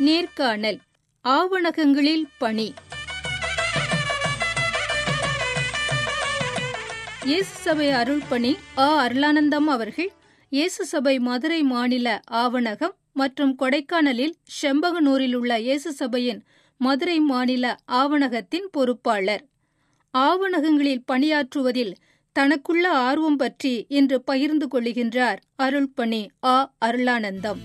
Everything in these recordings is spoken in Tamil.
நேர்காணல் ஆவணகங்களில் பணி இயேசு சபை அருள்பணி ஆ அருளானந்தம் அவர்கள் இயேசு சபை மதுரை மாநில ஆவணகம் மற்றும் கொடைக்கானலில் செம்பகனூரில் உள்ள இயேசு சபையின் மதுரை மாநில ஆவணகத்தின் பொறுப்பாளர் ஆவணகங்களில் பணியாற்றுவதில் தனக்குள்ள ஆர்வம் பற்றி இன்று பகிர்ந்து கொள்ளுகின்றார் அருள்பணி ஆ அருளானந்தம்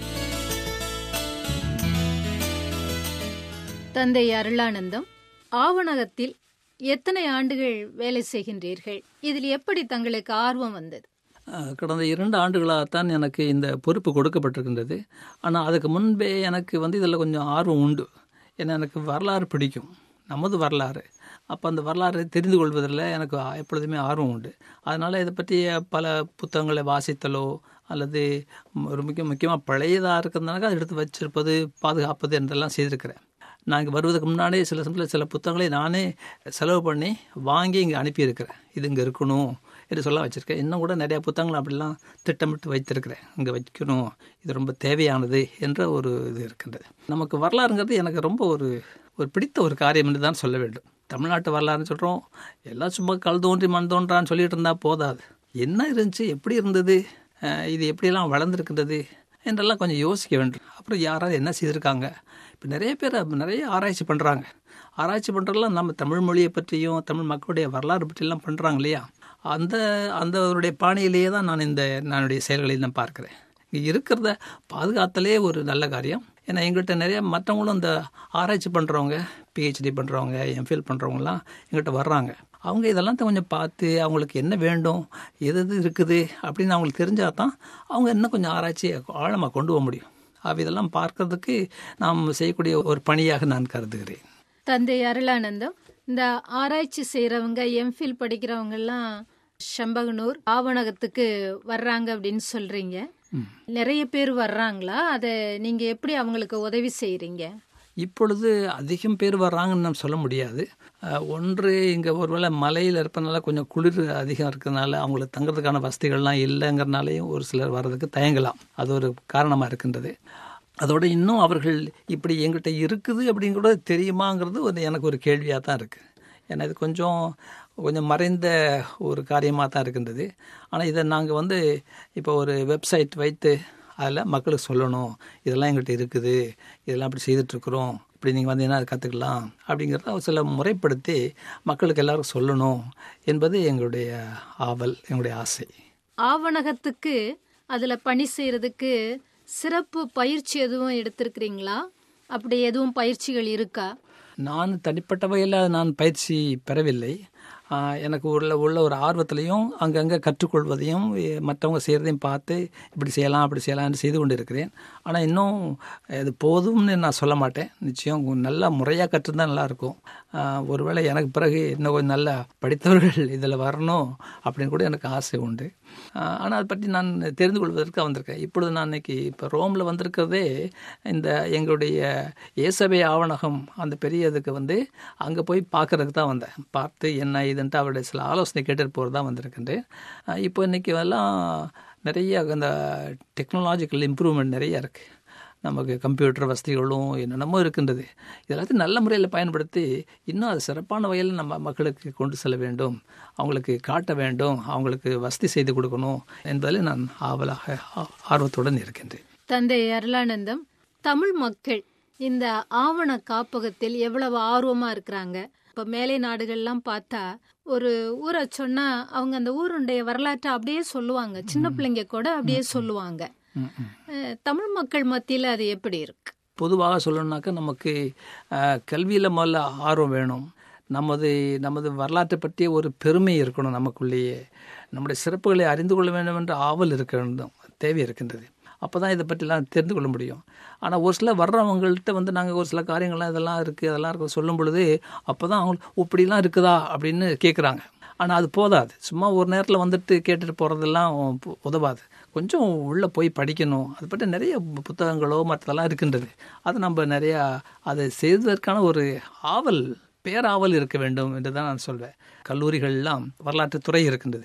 தந்தை அருளானந்தம் ஆவணகத்தில் எத்தனை ஆண்டுகள் வேலை செய்கின்றீர்கள் இதில் எப்படி தங்களுக்கு ஆர்வம் வந்தது அஹ், கடந்த இரண்டு ஆண்டுகளாகத்தான் எனக்கு இந்த பொறுப்பு கொடுக்கப்பட்டிருக்கின்றது ஆனால் அதுக்கு முன்பே எனக்கு வந்து இதில் கொஞ்சம் ஆர்வம் உண்டு ஏன்னா எனக்கு வரலாறு பிடிக்கும் நமது வரலாறு அப்போ அந்த வரலாறை தெரிந்து கொள்வதில் எனக்கு எப்பொழுதுமே ஆர்வம் உண்டு அதனால் இதை பற்றிய பல புத்தகங்களை வாசித்தலோ அல்லது ஒரு முக்கிய முக்கியமாக பழையதாக இருக்கிறதுனால அதை எடுத்து வச்சிருப்பது பாதுகாப்பது என்றெல்லாம் செய்திருக்கிறேன் நான் இங்கே வருவதற்கு முன்னாடியே சில சமயத்தில் சில புத்தகங்களை நானே செலவு பண்ணி வாங்கி இங்கே அனுப்பியிருக்கிறேன் இது இங்கே இருக்கணும் என்று சொல்ல வச்சுருக்கேன் இன்னும் கூட நிறையா புத்தகங்கள் அப்படிலாம் திட்டமிட்டு வைத்திருக்கிறேன் இங்கே வைக்கணும் இது ரொம்ப தேவையானது என்ற ஒரு இது இருக்கின்றது நமக்கு வரலாறுங்கிறது எனக்கு ரொம்ப ஒரு ஒரு பிடித்த ஒரு காரியம் என்று தான் சொல்ல வேண்டும் தமிழ்நாட்டு வரலாறுன்னு சொல்கிறோம் எல்லாம் சும்மா கல் தோன்றி மண் தோன்றான்னு சொல்லிட்டு இருந்தால் போதாது என்ன இருந்துச்சு எப்படி இருந்தது அஹ் இது எப்படியெல்லாம் வளர்ந்துருக்கின்றது என்றெல்லாம் கொஞ்சம் யோசிக்க வேண்டும் அப்புறம் யாராவது என்ன செய்திருக்காங்க இப்போ நிறைய பேர் நிறைய ஆராய்ச்சி பண்ணுறாங்க ஆராய்ச்சி பண்ணுறதுலாம் நம்ம தமிழ் மொழியை பற்றியும் தமிழ் மக்களுடைய வரலாறு பற்றியெல்லாம் பண்ணுறாங்க இல்லையா அந்த அந்த அவருடைய பாணியிலேயே தான் நான் இந்த என்னுடைய செயல்களை நான் பார்க்குறேன் இங்கே இருக்கிறத பாதுகாத்தலே ஒரு நல்ல காரியம் ஏன்னா எங்கள்கிட்ட நிறைய மற்றவங்களும் இந்த ஆராய்ச்சி பண்ணுறவங்க பிஹெச்டி பண்ணுறவங்க எம்ஃபில் பண்ணுறவங்கலாம் எங்கள்கிட்ட வர்றாங்க அவங்க இதெல்லாம் கொஞ்சம் பார்த்து அவங்களுக்கு என்ன வேண்டும் எது எது இருக்குது அப்படின்னு அவங்களுக்கு தெரிஞ்சால் தான் அவங்க இன்னும் கொஞ்சம் ஆராய்ச்சியை ஆழமாக கொண்டு போக முடியும் அப்போ இதெல்லாம் பார்க்கறதுக்கு நாம் செய்யக்கூடிய ஒரு பணியாக நான் கருதுகிறேன் தந்தை அருளானந்தம் இந்த ஆராய்ச்சி செய்கிறவங்க எம்ஃபில் படிக்கிறவங்கெல்லாம் செம்பகனூர் ஆவணகத்துக்கு வர்றாங்க அப்படின்னு சொல்றீங்க நிறைய பேர் வர்றாங்களா அதை நீங்க எப்படி அவங்களுக்கு உதவி செய்றீங்க இப்பொழுது அதிகம் பேர் வர்றாங்கன்னு நம்ம சொல்ல முடியாது அஹ், ஒன்று இங்கே ஒருவேளை மலையில் இருப்பதுனால கொஞ்சம் குளிர் அதிகம் இருக்கிறதுனால அவங்களுக்கு தங்குறதுக்கான வசதிகள்லாம் இல்லைங்கிறனாலையும் ஒரு சிலர் வர்றதுக்கு தயங்கலாம் அது ஒரு காரணமாக இருக்கின்றது அதோட இன்னும் அவர்கள் இப்படி எங்கிட்ட இருக்குது அப்படின்னு கூட தெரியுமாங்கிறது ஒரு எனக்கு ஒரு கேள்வியாக தான் இருக்குது ஏன்னா இது கொஞ்சம் கொஞ்சம் மறைந்த ஒரு காரியமாக தான் இருக்கின்றது ஆனால் இதை நாங்கள் வந்து இப்போ ஒரு வெப்சைட் வைத்து அதில் மக்களுக்கு சொல்லணும் இதெல்லாம் எங்கள்கிட்ட இருக்குது இதெல்லாம் இப்படி செய்துட்ருக்குறோம் இப்படி நீங்கள் வந்தீங்கன்னா அதை கற்றுக்கலாம் அப்படிங்கிறத ஒரு சில முறைப்படுத்தி மக்களுக்கு எல்லாருக்கும் சொல்லணும் என்பது எங்களுடைய ஆவல் எங்களுடைய ஆசை ஆவணகத்துக்கு அதுல பணி செய்யறதுக்கு சிறப்பு பயிற்சி எதுவும் எடுத்திருக்கிறீங்களா அப்படி எதுவும் பயிற்சிகள் இருக்கா நான் தனிப்பட்ட வகையில் நான் பயிற்சி பெறவில்லை ஆஹ் எனக்கு உள்ள உள்ள ஒரு ஆர்வத்திலையும் அங்கங்கே கற்றுக்கொள்வதையும் எ- மற்றவங்க செய்கிறதையும் பார்த்து இப்படி செய்யலாம் அப்படி செய்யலாம்னு செய்து கொண்டு இருக்கிறேன் ஆனால் இன்னும் இது போதும்னு நான் சொல்ல மாட்டேன் நிச்சயம் நல்லா முறையாக கற்றுருந்தா நல்லாயிருக்கும் ஒருவேளை எனக்கு பிறகு இன்னும் கொஞ்சம் நல்லா படித்தவர்கள் இதில் வரணும் அப்படின்னு கூட எனக்கு ஆசை உண்டு ஆனால் அதை பற்றி நான் தெரிந்து கொள்வதற்கு வந்திருக்கேன் இப்பொழுது நான் இன்னைக்கு இப்போ ரோமில் வந்திருக்கிறதே இந்த எங்களுடைய ஏசபை ஆவணகம் அந்த பெரிய இதுக்கு வந்து அங்கே போய் பார்க்கறதுக்கு தான் வந்தேன் பார்த்து என்ன இதுன்ட்டு அவருடைய சில ஆலோசனை கேட்டுட்டு போகிறது தான் வந்திருக்கின்றேன் அஹ் இப்போ இன்னைக்கு எல்லாம் நிறைய அந்த டெக்னாலஜிக்கல் இம்ப்ரூவ்மெண்ட் நிறைய இருக்குது நமக்கு கம்ப்யூட்டர் வசதிகளும் என்னென்னமோ இருக்கின்றது இதெல்லாத்தையும் நல்ல முறையில் பயன்படுத்தி இன்னும் அது சிறப்பான வகையில் நம்ம மக்களுக்கு கொண்டு செல்ல வேண்டும் அவங்களுக்கு காட்ட வேண்டும் அவங்களுக்கு வசதி செய்து கொடுக்கணும் என்பதில் நான் ஆவலாக ஆ- ஆர்வத்துடன் இருக்கின்றேன் தந்தை அருளானந்தம் தமிழ் மக்கள் இந்த ஆவண காப்பகத்தில் எவ்வளவு ஆர்வமா இருக்கிறாங்க இப்ப மேலை நாடுகள்லாம் பார்த்தா ஒரு ஊரை சொன்னா அவங்க அந்த ஊருடைய வரலாற்றை அப்படியே சொல்லுவாங்க சின்ன பிள்ளைங்க கூட அப்படியே சொல்லுவாங்க ம், ம். அஹ், தமிழ் மக்கள் மத்தியில அது எப்படி இருக்கு பொதுவாக சொல்லணும்னாக்கா நமக்கு கல்வியில் முதல்ல ஆர்வம் வேணும் நமது நமது வரலாற்றை பற்றிய ஒரு பெருமை இருக்கணும் நமக்குள்ளேயே நம்முடைய சிறப்புகளை அறிந்து கொள்ள வேண்டும் என்ற ஆவல் இருக்க வேண்டும் தேவை இருக்கின்றது அப்போ தான் இதை பற்றிலாம் தெரிந்து கொள்ள முடியும் ஆனால் ஒரு சில வர்றவங்கள்ட்ட வந்து நாங்கள் ஒரு சில காரியங்கள்லாம் இதெல்லாம் இருக்குது அதெல்லாம் இருக்கு சொல்லும் பொழுது அப்போ தான் அவங்க "ஓ, இப்படிலாம் இருக்குதா அப்படின்னு கேட்குறாங்க ஆனால் அது போதாது சும்மா ஒரு நேரத்தில் வந்துட்டு கேட்டுட்டு போகிறதெல்லாம் உதவாது கொஞ்சம் உள்ளே போய் படிக்கணும் அது பற்றி நிறைய பு- புத்தகங்களோ மற்றதெல்லாம் இருக்கின்றது அது நம்ம நிறையா அதை செய்வதற்கான ஒரு ஆவல் பேராவல் இருக்க வேண்டும் என்று தான் நான் சொல்வேன் கல்லூரிகள்லாம் வரலாற்று துறை இருக்கின்றது அப்போ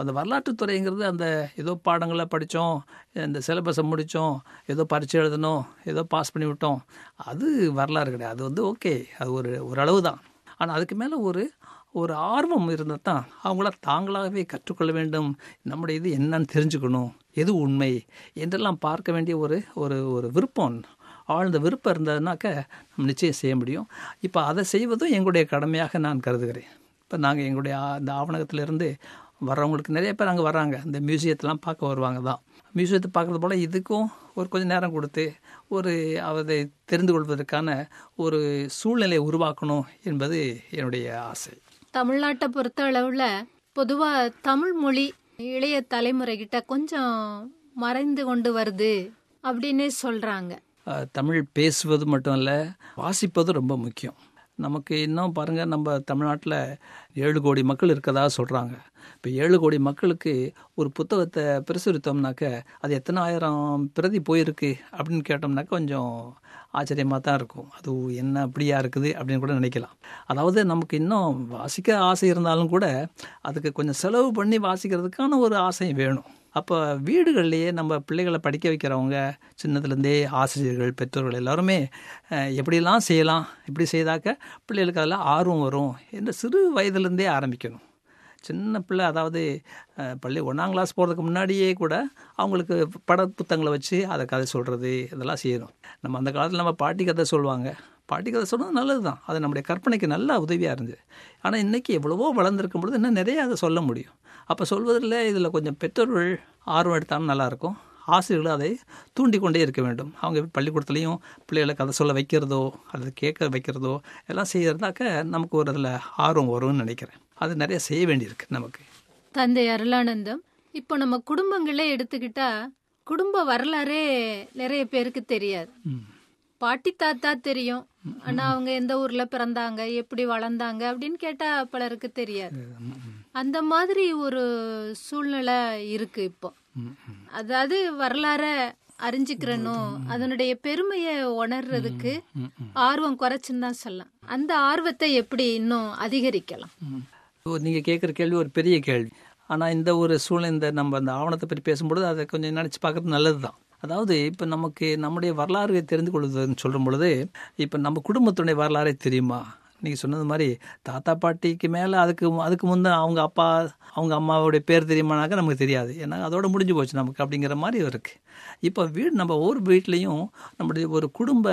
அந்த வரலாற்றுத்துறைங்கிறது அந்த ஏதோ பாடங்களை படித்தோம் இந்த சிலபஸை முடித்தோம் ஏதோ பரீட்சை எழுதணும் ஏதோ பாஸ் பண்ணி விட்டோம் அது வரலாறு கிடையாது அது வந்து ஓகே அது ஒரு ஒரு அளவு தான் ஆனால் அதுக்கு மேலே ஒரு ஒரு ஆர்வம் இருந்தால் தான் அவங்கள தாங்களாகவே கற்றுக்கொள்ள வேண்டும் நம்முடைய இது என்னன்னு தெரிஞ்சுக்கணும் எது உண்மை என்றெல்லாம் பார்க்க வேண்டிய ஒரு ஒரு ஒரு விருப்பம் ஆழ்ந்த விருப்பம் இருந்ததுனாக்க நம்ம நிச்சயம் செய்ய முடியும் இப்போ அதை செய்வதும் எங்களுடைய கடமையாக நான் கருதுகிறேன் இப்போ நாங்கள் எங்களுடைய ஆ- இந்த ஆவணகத்திலிருந்து வர்றவங்களுக்கு நிறைய பேர் அங்கே வர்றாங்க இந்த மியூசியத்தெலாம் பார்க்க வருவாங்க தான் மியூசியத்தை பார்க்குறது போல் இதுக்கும் ஒரு கொஞ்சம் நேரம் கொடுத்து ஒரு அதை தெரிந்து கொள்வதற்கான ஒரு சூழ்நிலையை உருவாக்கணும் என்பது என்னுடைய ஆசை தமிழ்நாட்டை பொறுத்த அளவில் பொதுவாக தமிழ் மொழி இளைய தலைமுறைகிட்ட கொஞ்சம் மறைந்து கொண்டு வருது அப்படின்னே சொல்கிறாங்க அஹ், தமிழ் பேசுவது மட்டும் இல்லை வாசிப்பது ரொம்ப முக்கியம் நமக்கு இன்னும் பாருங்கள் நம்ம தமிழ்நாட்டில் ஏழு கோடி மக்கள் இருக்கதா சொல்கிறாங்க இப்போ ஏழு கோடி மக்களுக்கு ஒரு புத்தகத்தை பிரசுரித்தோம்னாக்க அது எத்தனை ஆயிரம் பிரதி போயிருக்கு அப்படின்னு கேட்டோம்னாக்க கொஞ்சம் ஆச்சரியமாக தான் இருக்கும் அது என்ன அப்படியா இருக்குது அப்படின்னு கூட நினைக்கலாம் அதாவது நமக்கு இன்னும் வாசிக்க ஆசை இருந்தாலும் கூட அதுக்கு கொஞ்சம் செலவு பண்ணி வாசிக்கிறதுக்கான ஒரு ஆசையும் வேணும் அப்போ வீடுகள்லேயே நம்ம பிள்ளைகளை படிக்க வைக்கிறவங்க சின்னதுலேருந்தே ஆசிரியர்கள் பெற்றோர்கள் எல்லாருமே அஹ், எப்படிலாம் செய்யலாம் இப்படி செய்தாக்க பிள்ளைகளுக்கு அதில் ஆர்வம் வரும் என்று சிறு வயதுலேருந்தே ஆரம்பிக்கணும் சின்ன பிள்ளை அதாவது அஹ், பள்ளி ஒன்றாம் கிளாஸ் போகிறதுக்கு முன்னாடியே கூட அவங்களுக்கு பட புத்தகங்களை வச்சு அதை கதை சொல்கிறது இதெல்லாம் செய்யணும் நம்ம அந்த காலத்தில் நம்ம பாட்டி கதை சொல்லுவாங்க பாட்டி கதை சொல்கிறது நல்லது தான் அது நம்முடைய கற்பனைக்கு நல்ல உதவியாக இருந்தது ஆனால் இன்றைக்கி எவ்வளவோ வளர்ந்துருக்கும் பொழுது இன்னும் நிறைய அதை சொல்ல முடியும் அப்போ சொல்வதில் இதில் கொஞ்சம் பெற்றோர்கள் ஆர்வம் எடுத்தாலும் நல்லாயிருக்கும் ஆசிரியர்கள் அதை தூண்டிக்கொண்டே இருக்க வேண்டும் அவங்க பள்ளிக்கூடத்துலேயும் பிள்ளைகளை கதை சொல்ல வைக்கிறதோ அல்லது கேட்க வைக்கிறதோ எல்லாம் செய்யறதாக்க நமக்கு ஒரு அதில் ஆர்வம் வரும்னு நினைக்கிறேன் அது நிறைய செய்ய வேண்டியிருக்கு நமக்கு தந்தை அருளானந்தம் இப்போ நம்ம குடும்பங்களே எடுத்துக்கிட்டா குடும்ப வரலாறே நிறைய பேருக்கு தெரியாது ம். பாட்டி தாத்தா தெரியும் ஆனா அவங்க எந்த ஊர்ல பிறந்தாங்க எப்படி வளர்ந்தாங்க அப்படின்னு கேட்டா பலருக்கு தெரியாது ம், ம், அந்த மாதிரி ஒரு சூழ்நிலை இருக்கு இப்போ ம், ம். அதாவது வரலாற அறிஞ்சுக்கிறனும் அதனுடைய பெருமையை உணர்றதுக்கு ம், ம். ஆர்வம் குறைச்சுன்னு தான் சொல்லலாம் அந்த ஆர்வத்தை எப்படி இன்னும் அதிகரிக்கலாம் ம். ஓ, நீங்க கேட்குற கேள்வி ஒரு பெரிய கேள்வி ஆனா இந்த ஒரு சூழ்நிலை இந்த நம்ம அந்த ஆவணத்தை பற்றி பேசும்பொழுது அதை கொஞ்சம் நினைச்சு பார்க்கறது நல்லது தான் அதாவது இப்போ நமக்கு நம்முடைய வரலாறு தெரிந்து கொள்வதுன்னு சொல்லும் பொழுது இப்போ நம்ம குடும்பத்துடைய வரலாறே தெரியுமா நீங்கள் சொன்னது மாதிரி தாத்தா பாட்டிக்கு மேலே அதுக்கு அதுக்கு முன்னே அவங்க அப்பா அவங்க அம்மாவுடைய பேர் தெரியுமானாக்க நமக்கு தெரியாது ஏன்னா அதோட முடிஞ்சு போச்சு நமக்கு அப்படிங்கிற மாதிரி இருக்குது இப்போ வீடு நம்ம ஒவ்வொரு வீட்லேயும் நம்முடைய ஒரு குடும்ப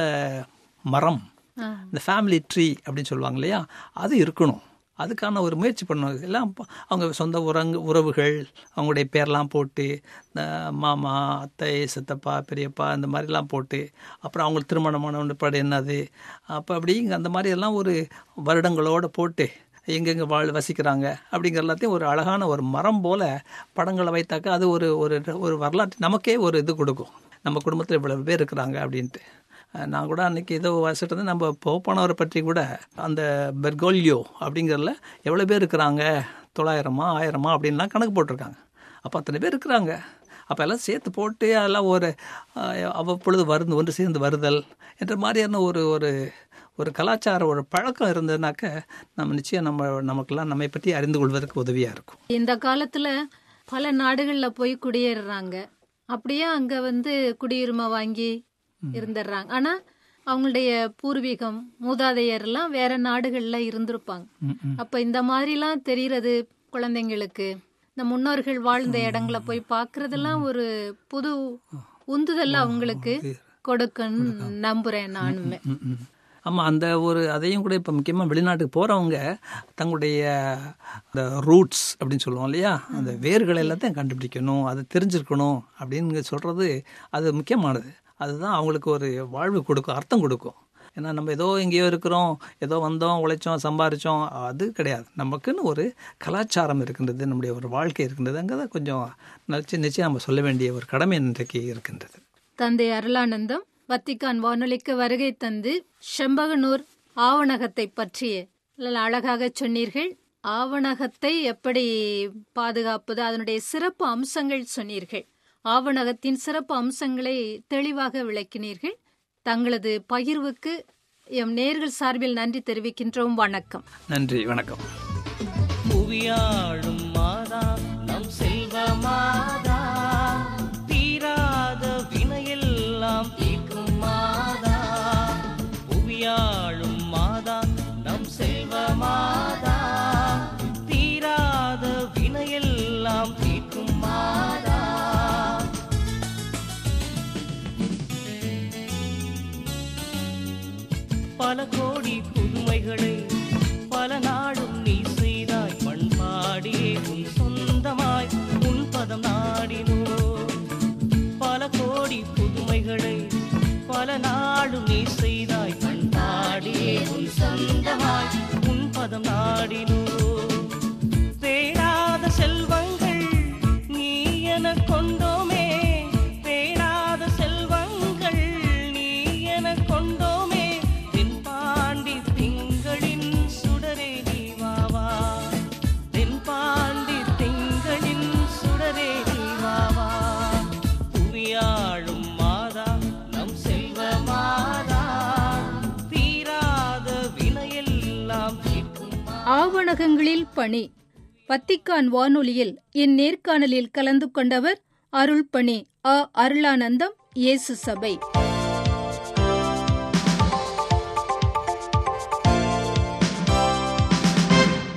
மரம் ஆ. இந்த ஃபேமிலி ட்ரீ அப்படின்னு சொல்லுவாங்க இல்லையா அது இருக்கணும் அதுக்கான ஒரு முயற்சி பண்ணணும் எல்லாம் ப- அவங்க சொந்த உறங்கு உறவுகள் அவங்களுடைய பேர்லாம் போட்டு இந்த மாமா அத்தை சித்தப்பா பெரியப்பா இந்த மாதிரிலாம் போட்டு அப்புறம் அவங்களுக்கு திருமணமான படம் என்னது அப்போ அப்படி அந்த மாதிரி எல்லாம் ஒரு வருடங்களோடு போட்டு எங்கெங்கே வாழ் வசிக்கிறாங்க அப்படிங்கிற எல்லாத்தையும் ஒரு அழகான ஒரு மரம் போல படங்களை வைத்தாக்க அது ஒரு ஒரு ஒரு வரலாற்று நமக்கே ஒரு இது கொடுக்கும் நம்ம குடும்பத்தில் இவ்வளவு பேர் இருக்கிறாங்க அப்படின்ட்டு அஹ் நான் கூட அன்னைக்கு ஏதோ வசிட்டு இருந்தேன் நம்ம போப்பானவரை பற்றி கூட அந்த பெர்கோலியோ அப்படிங்கிறதுல எவ்வளோ பேர் இருக்கிறாங்க தொள்ளாயிரமா ஆயிரமா அப்படின்லாம் கணக்கு போட்டிருக்காங்க அப்போ அத்தனை பேர் இருக்கிறாங்க அப்போ எல்லாம் சேர்த்து போட்டு அதெல்லாம் ஒரு அஹ், அவ்வப்பொழுது வருந்து ஒன்று சேர்ந்து வருதல் என்ற மாதிரியான ஒரு ஒரு ஒரு கலாச்சார ஒரு பழக்கம் இருந்ததுனாக்க நம்ம நிச்சயம் நம்ம நமக்கெல்லாம் நம்மை பற்றி அறிந்து கொள்வதற்கு உதவியாக இருக்கும் இந்த காலத்துல பல நாடுகள்ல போய் குடியேறுறாங்க அப்படியே அங்க வந்து குடியுரிமை வாங்கி இருந்துடுறாங்க ஆனா அவங்களுடைய பூர்வீகம் மூதாதையர் எல்லாம் வேற நாடுகள்ல இருந்திருப்பாங்க ம், ம். அப்ப இந்த மாதிரிலாம் தெரியறது குழந்தைங்களுக்கு இந்த முன்னோர்கள் வாழ்ந்த இடங்களை போய் பார்க்கறதெல்லாம் ஒரு புது உந்துதல் அவங்களுக்கு கொடுக்குன்னு நம்புறேன் நானுமே ம், ம். ஆமாம் அந்த ஒரு அதையும் கூட இப்போ முக்கியமாக வெளிநாட்டுக்கு போகிறவங்க தங்களுடைய அந்த ரூட்ஸ் அப்படின்னு சொல்லுவோம் இல்லையா அந்த வேர்கள் எல்லாத்தையும் கண்டுபிடிக்கணும் அதை தெரிஞ்சிருக்கணும் அப்படின்னு சொல்கிறது அது முக்கியமானது அதுதான் அவங்களுக்கு ஒரு வாழ்வு கொடுக்கும் அர்த்தம் கொடுக்கும் ஏன்னா நம்ம ஏதோ எங்கேயோ இருக்கிறோம் ஏதோ வந்தோம் உழைச்சோம் சம்பாரிச்சோம் அது கிடையாது நமக்குன்னு ஒரு கலாச்சாரம் இருக்கின்றது நம்முடைய ஒரு வாழ்க்கை இருக்கின்றது அங்கே தான் கொஞ்சம் நிச்சயம் நிச்சயம் நம்ம சொல்ல வேண்டிய ஒரு கடமை இன்றைக்கு இருக்கின்றது தந்தை அருளானந்தம் வத்திக்கான் வானொலிக்கு வருகை தந்து செம்பகனூர் ஆவணகத்தை பற்றிய நல்ல அழகாக சொன்னீர்கள் ஆவணகத்தை எப்படி பாதுகாப்பது அதனுடைய சிறப்பு அம்சங்கள் சொன்னீர்கள் ஆவணகத்தின் சிறப்பு அம்சங்களை தெளிவாக விளக்கினீர்கள் தங்களது பகிர்வுக்கு எம் நேர்கள் சார்பில் நன்றி தெரிவிக்கின்றோம் வணக்கம் நன்றி வணக்கம் புவியாளும் மாதா நம் மாதா தீராத வினையெல்லாம் தீர்க்கும் மாதா புவியாளும் மாதா நம் செல்வ மாதா தீராத வினையெல்லாம் தீர்க்கும் மாதா பல கோடி புதுமைகளை பல நாடும் நீ செய்தாய் பண்பாடியே உன் சொந்தமாய் உன் பதம் நாடினோ பல கோடி புதுமைகளை பல நாடும் நீ செய்தாய் பண்பாடியே உன் சொந்தமாய் உன் பதம் நாடினோ தேடாத செல்வங்கள் நீ என கொண்டோமே தேடாத செல்வங்கள் நீ என கொண்டோமே தென் பாண்டி திங்களின் சுடரே நீ வாவா தென் பாண்டி திங்களின் சுடரே நீ வாவா புவியாளும் மாதா நம் செல்வ மாதா தீராத வினையெல்லாம் தீர்க்கும் ஆவணகங்களில் பணி வத்திக்கான் வானொலியில் இந்நேர்காணலில் கலந்து கொண்டவர் அருள்பணி அ அருளானந்தம் இயேசு சபை